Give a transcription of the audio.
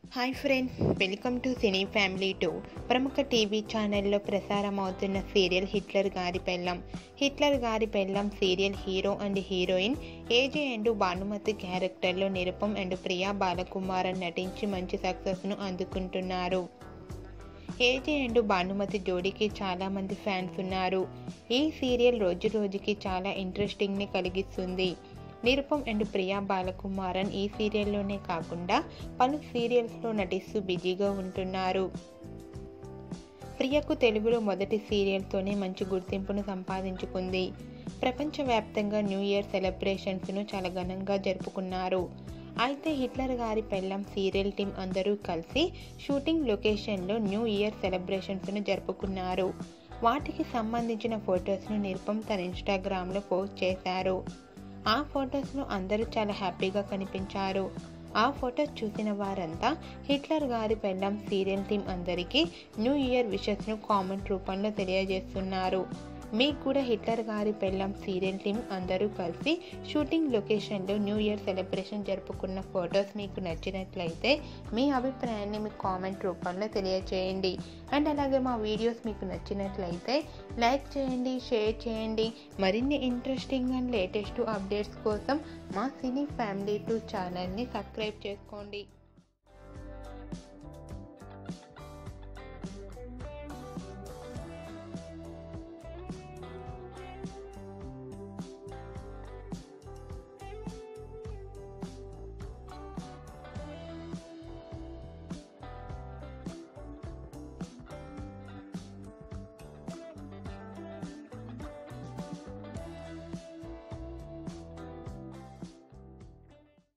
hi friends welcome to cine family to ప్రముఖ TV ఛానల్లో ప్రసారం అవుతున్న సీరియల్ హిట్లర్ గారి పెళ్ళం హిట్లర్ గారి పెళ్ళం serial hero and heroine AJ and Bhanumathi క్యారెక్టర్లో నిరుపం అండ్ ప్రియా బాలకుమారన్ నటించి మంచి సక్సెస్ను అందుకుంటున్నారు ఏజే అండ్ భానుమతి జోడీకి చాలా మంది ఫ్యాన్స్ ఉన్నారు ఈ సీరియల్ రోజు రోజుకి చాలా ఇంట్రెస్టింగ్ని కలిగిస్తుంది నిరుపం అండ్ ప్రియా బాలకుమారన్ ఈ సీరియల్లోనే కాకుండా పలు సీరియల్స్లో నటిస్తూ బిజీగా ఉంటున్నారు ప్రియకు తెలుగులో మొదటి సీరియల్తోనే మంచి గుర్తింపును సంపాదించుకుంది ప్రపంచవ్యాప్తంగా న్యూ ఇయర్ సెలబ్రేషన్స్ను చాలా ఘనంగా జరుపుకున్నారు అయితే హిట్లర్ గారి పెళ్ళం సీరియల్ టీం అందరూ కలిసి షూటింగ్ లొకేషన్లో న్యూ ఇయర్ సెలబ్రేషన్స్ను జరుపుకున్నారు వాటికి సంబంధించిన ఫొటోస్ను నిరుపం తన ఇన్స్టాగ్రామ్లో పోస్ట్ చేశారు ఆ ఫొటోస్ను అందరూ చాలా హ్యాపీగా కనిపించారు ఆ ఫొటోస్ చూసిన వారంతా హిట్లర్ గారి పెళ్ళం సీరియల్ టీం అందరికీ న్యూ ఇయర్ విషెస్ను కామెంట్ రూపంలో తెలియజేస్తున్నారు మీకు కూడా హిట్లర్ గారి పెళ్ళం సీరియల్ టీం అందరూ కలిసి షూటింగ్ లొకేషన్లో న్యూ ఇయర్ సెలబ్రేషన్ జరుపుకున్న ఫొటోస్ మీకు నచ్చినట్లయితే మీ అభిప్రాయాన్ని మీ కామెంట్ రూపంలో తెలియచేయండి అండ్ అలాగే మా వీడియోస్ మీకు నచ్చినట్లయితే లైక్ చేయండి షేర్ చేయండి మరిన్ని ఇంట్రెస్టింగ్ అండ్ లేటెస్ట్ అప్డేట్స్ కోసం మా సినీ ఫ్యామిలీ టూ ఛానల్ని సబ్స్క్రైబ్ చేసుకోండి